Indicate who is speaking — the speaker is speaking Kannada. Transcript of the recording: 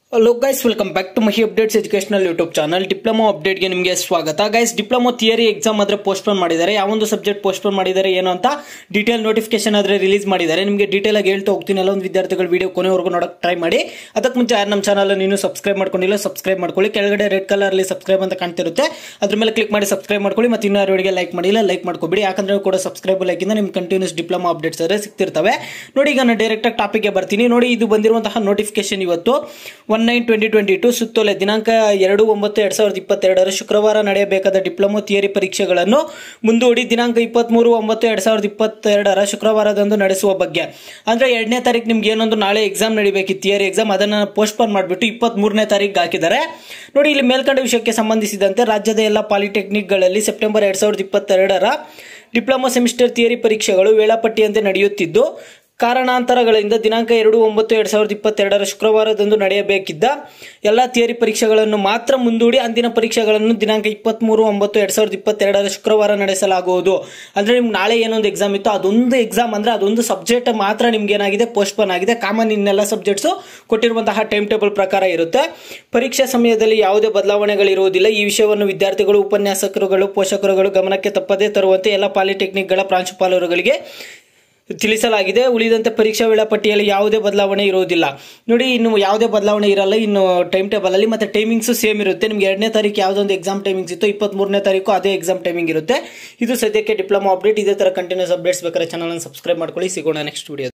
Speaker 1: hello guys welcome back to Mahi updates educational YouTube channel diploma ಅಪ್ಡೇಟ್ಗೆ ನಿಮಗೆ ಸ್ವಾಗತ ಗೈಸ್ ಡಿಪ್ಲೊಮಾ ಥಿಯರಿ ಎಕ್ಸಾಮ್ ಆದ್ರೆ ಪೋಸ್ಟ್ಪೋನ್ ಮಾಡಿದ್ದಾರೆ ಯಾವೊಂದು ಸಬ್ಜೆಕ್ಟ್ ಪೋಸ್ಟ್ಪೋನ್ ಮಾಡಿದ್ದಾರೆ ಏನು ಅಂತ ಡೀಟೇಲ್ ನೋಟಿಫಿಕೇಶನ್ ಆದ್ರೆ ರಿಲೀಸ್ ಮಾಡಿದ್ದಾರೆ ನಿಮಗೆ ಡೀಟೇಲ್ ಆಗಿ ಹೇಳ್ತಾ ಹೋಗ್ತೀನಿ ಎಲ್ಲ ಒಂದು ವಿದ್ಯಾರ್ಥಿಗಳು ವಿಡಿಯೋ ಕೊನೆವರೆಗೂ ನೋಡಕ್ ಟ್ರೈ ಮಾಡಿ ಅದಕ್ಕೆ ಮುಂಚೆ ಯಾರು ನಮ್ಮ ಚಾನಲ್ ನೀನು ಸಬ್ಸ್ಕ್ರೈಬ್ ಮಾಡ್ಕೊಂಡಿಲ್ಲ ಸಬ್ಸ್ಕ್ರೈಬ್ ಮಾಡ್ಕೊಳ್ಳಿ ಕೆಳಗಡೆ ರೆಡ್ ಕಲರ್ ಅಲ್ಲಿ ಸಬ್ಸ್ಕ್ರೈಬ್ ಅಂತ ಕಾಣ್ತಿರುತ್ತೆ ಅದ್ರ ಮೇಲೆ ಕ್ಲಿಕ್ ಮಾಡಿ ಸಬ್ಸ್ಕ್ರೈಬ್ ಮಾಡ್ಕೊಳ್ಳಿ ಮತ್ತೆ ಇನ್ನೂ ಯಾರಿಗೆ ಲೈಕ್ ಮಾಡಿಲ್ಲ ಲೈಕ್ ಮಾಡ್ಕೊಬಿಡಿ ಯಾಕಂದ್ರೆ ಕೂಡ ಸಬ್ಸ್ಕ್ರೈಬ್ ಲೈಕ್ ಇಂದ ನಿಮ್ಗೆ ಕಂಟಿನ್ಯೂಸ್ ಡಿಪ್ಲೊಮಾ ಅಪ್ಡೇಟ್ಸ್ ಆದರೆ ಸಿಗ್ತಿರ್ತವೆ ನೋಡಿ ಈಗ ನಾನು ಡೈರೆಕ್ಟ್ ಆಗಿ ಟಾಪಿಕ್ಗೆ ಬರ್ತೀನಿ ನೋಡಿ ಇದು ಬಂದಿರುವಂತಹ ನೋಟಿಫಿಕೇಶನ್ ಇವತ್ತು one nine twenty twenty two ಸುತ್ತೋಲೆ ದಿನಾಂಕ ಎರಡು ಒಂಬತ್ತು ಎರಡ್ ಸಾವಿರದ ಇಪ್ಪತ್ತೆರಡರ ಶುಕ್ರವಾರ ನಡೆಯಬೇಕಾದ ಡಿಪ್ಲೊಮಾ ಥಿಯರಿ ಪರೀಕ್ಷೆಗಳನ್ನು ಮುಂದೂಡಿ ದಿನಾಂಕ ಇಪ್ಪತ್ಮೂರು ಒಂಬತ್ತು ಎರಡ್ ಸಾವಿರದ ಇಪ್ಪತ್ತೆರಡರ ಶುಕ್ರವಾರದಂದು ನಡೆಸುವ ಬಗ್ಗೆ ಅಂದ್ರೆ ಎರಡನೇ ತಾರೀಕು ನಿಮ್ಗೆ ಏನೊಂದು ನಾಳೆ ಎಕ್ಸಾಮ್ ನಡಿಬೇಕಿತ್ತು ಥಿಯರಿ ಎಕ್ಸಾಮ್ ಅದನ್ನ ಪೋಸ್ಟ್ಪೋನ್ ಮಾಡಿಬಿಟ್ಟು ಇಪ್ಪತ್ತ್ ಮೂರನೇ ತಾರೀಕು ಹಾಕಿದ್ದಾರೆ ನೋಡಿ ಇಲ್ಲಿ ಮೇಲ್ಕಂಡ ವಿಷಯಕ್ಕೆ ಸಂಬಂಧಿಸಿದಂತೆ ರಾಜ್ಯದ ಎಲ್ಲ ಪಾಲಿಟೆಕ್ನಿಕ್ಗಳಲ್ಲಿ ಸೆಪ್ಟೆಂಬರ್ ಎರಡ್ ಸಾವಿರದ ಇಪ್ಪತ್ತೆರಡರ ಡಿಪ್ಲೊಮಾ ಸೆಮಿಸ್ಟರ್ ಥಿಯರಿ ಪರೀಕ್ಷೆಗಳು ವೇಳಾಪಟ್ಟಿಯಂತೆ ನಡೆಯುತ್ತಿದ್ದು ಕಾರಣಾಂತರಗಳಿಂದ ದಿನಾಂಕ ಎರಡು ಒಂಬತ್ತು ಎರಡ್ ಸಾವಿರದ ಇಪ್ಪತ್ತೆರಡರ ಶುಕ್ರವಾರದಂದು ನಡೆಯಬೇಕಿದ್ದ ಎಲ್ಲ ಥಿಯರಿ ಪರೀಕ್ಷೆಗಳನ್ನು ಮಾತ್ರ ಮುಂದೂಡಿ ಅಂದಿನ ಪರೀಕ್ಷೆಗಳನ್ನು ದಿನಾಂಕ ಇಪ್ಪತ್ಮೂರು ಒಂಬತ್ತು ಎರಡ್ ಸಾವಿರದ ಇಪ್ಪತ್ತೆರಡರ ಶುಕ್ರವಾರ ನಡೆಸಲಾಗುವುದು ಅಂದ್ರೆ ನಿಮ್ಗೆ ನಾಳೆ ಏನೊಂದು ಎಕ್ಸಾಮ್ ಇತ್ತು ಅದೊಂದು ಎಕ್ಸಾಮ್ ಅಂದ್ರೆ ಅದೊಂದು ಸಬ್ಜೆಕ್ಟ್ ಮಾತ್ರ ನಿಮ್ಗೆ ಏನಾಗಿದೆ ಪೋಸ್ಟ್ಪೋನ್ ಆಗಿದೆ ಕಾಮನ್ ಇನ್ನೆಲ್ಲ ಸಬ್ಜೆಕ್ಟ್ಸ್ ಕೊಟ್ಟಿರುವಂತಹ ಟೈಮ್ ಟೇಬಲ್ ಪ್ರಕಾರ ಇರುತ್ತೆ ಪರೀಕ್ಷಾ ಸಮಯದಲ್ಲಿ ಯಾವುದೇ ಬದಲಾವಣೆಗಳಿರುವುದಿಲ್ಲ ಈ ವಿಷಯವನ್ನು ವಿದ್ಯಾರ್ಥಿಗಳು ಉಪನ್ಯಾಸಕರುಗಳು ಪೋಷಕರುಗಳು ಗಮನಕ್ಕೆ ತಪ್ಪದೇ ತರುವಂತೆ ಎಲ್ಲ ಪಾಲಿಟೆಕ್ನಿಕ್ಗಳ ಪ್ರಾಂಶುಪಾಲರುಗಳಿಗೆ ತಿಳಿಸಲಾಗಿದೆ ಉಳಿದಂತೆ ಪರೀಕ್ಷಾ ವೇಳಾಪಟ್ಟಿಯಲ್ಲಿ ಯಾವುದೇ ಬದಲಾವಣೆ ಇರುವುದಿಲ್ಲ ನೋಡಿ ಇನ್ನು ಯಾವುದೇ ಬದಲಾವಣೆ ಇರಲ್ಲ ಇನ್ನು ಟೈಮ್ ಟೇಬಲ್ ಅಲ್ಲಿ ಮತ್ತೆ ಟೈಮಿಂಗ್ಸ್ ಸೇಮ್ ಇರುತ್ತೆ ನಿಮ್ಗೆ ಎರಡನೇ ತಾರೀಕು ಯಾವುದೊಂದು ಎಕ್ಸಾಮ್ ಟೈಮಿಂಗ್ಸ್ ಇತ್ತು ಇಪ್ಪತ್ತ್ ಮೂರನೇ ತಾರೀಕು ಅದೇ ಎಕ್ಸಾಮ್ ಟೈಮಿಂಗ್ ಇರುತ್ತೆ ಇದು ಸದ್ಯಕ್ಕೆ ಡಿಪ್ಲೊಮಾ ಅಪ್ಡೇಟ್ ಇದೇ ತರ ಕಂಟಿನ್ಯೂಸ್ ಅಪ್ಡೇಟ್ಸ್ ಬೇಕಾದ್ರೆ ಚಾನಲ್ ಸಬ್ಸ್ಕ್ರೈಬ್ ಮಾಡ್ಕೊಳ್ಳಿ ಸಿಗೋಣ ನೆಕ್ಸ್ಟ್ ವಿಡಿಯೋ